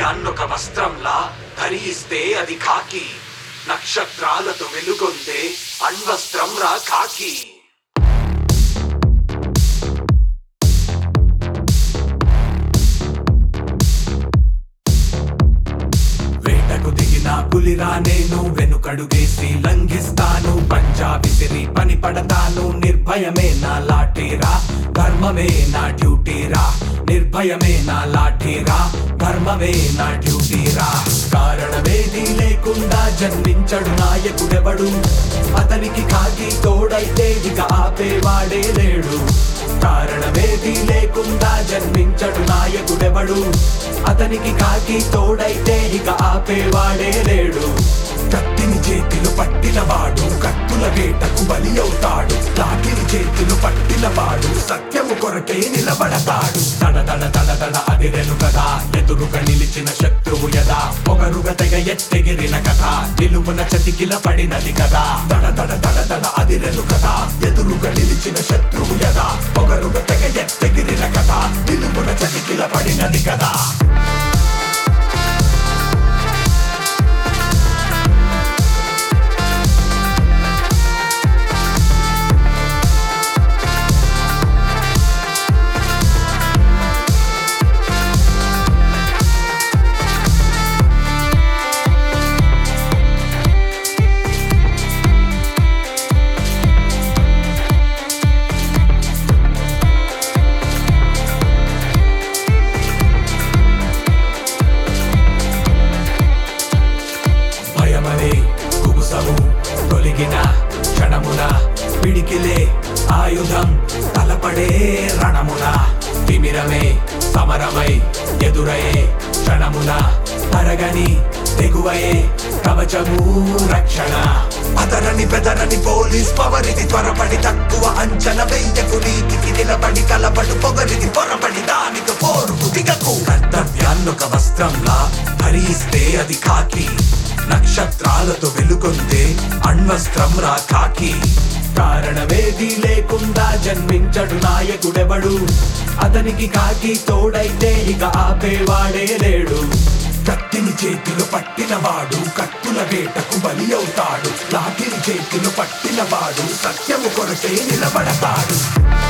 కర్తవ్యాన్నొక వస్త్రంలా ధరిస్తే అది కాకి నక్షత్రాలతో వెలుగొందే అణ్వస్త్రం రా కాకి వేటకు దిగిన పులిరా నేను వెనుకడుగేసి లంఘిస్తాను పంజా విసిరి పని పడతాను నిర్భయమే నా లాఠీరా ధర్మమే నా డ్యూటీరా నిర్భయమే నా లాఠీరా ధర్మమే నా డ్యూటీరా కారణమేది లేకుండా జన్మించడు నాయకుడెవడు అతనికి కాకి తోడైతే ఇక ఆపేవాడే లేడు కారణమేది లేకుండా జన్మించడు నాయకుడెవడు అతనికి కాకి తోడైతే ఇక ఆపేవాడే లేడు కత్తిని చేతిలో పట్టినవాడు కత్తుల వేటకు బలి అవుతాడు లాఠిని చేతిలో పట్టినవాడు సత్యము కొరకే నిలబడతాడు తడ తడ తడ తడ అదిరెను కదా ఎదురుగా నిలిచిన శత్రువు యదా పొగరుగా తెగ ఎత్తెగిరిన కథ నిలువున చతికిల పడినది కదా తడ తడ తడ తడ అదిరెను కదా ఎదురుగా నిలిచిన శత్రువు యదా పొగరుగా తెగ ఎత్తెగిరిన కథ నిలువున చతికిల పడినది కదా భయమనే కుబుసము తొలగిన క్షణమున పిడికిలే ఆయుధం తలపడే రణమున తిమిరమే సమరమై ఎదురయే క్షణమున తరగని తెగువయే కవచము రక్షణ అదరని బెదరని పోలీస్ పవరిది త్వరపడి తక్కువ అంచన వెయ్యకు నీతికి నిలబడి కలబడు పొగరిది పొరబడి దానికి పోరుకు దిగకు కర్తవ్యాన్నొక వస్త్రంలా ధరిస్తే అది కాకి నక్షత్రాలతో వెలుగొందే అణ్వస్త్రం రా కాకి కారణమేది లేకుండా జన్మించడు నాయకుడెవడు అతనికి కాకి తోడైతే ఇక ఆపేవాడే లేడు కత్తిని చేతిలో పట్టినవాడు కత్తుల వేటకు బలి అవుతాడు లాఠిని చేతిలో పట్టినవాడు సత్యము కొరకే నిలబడతాడు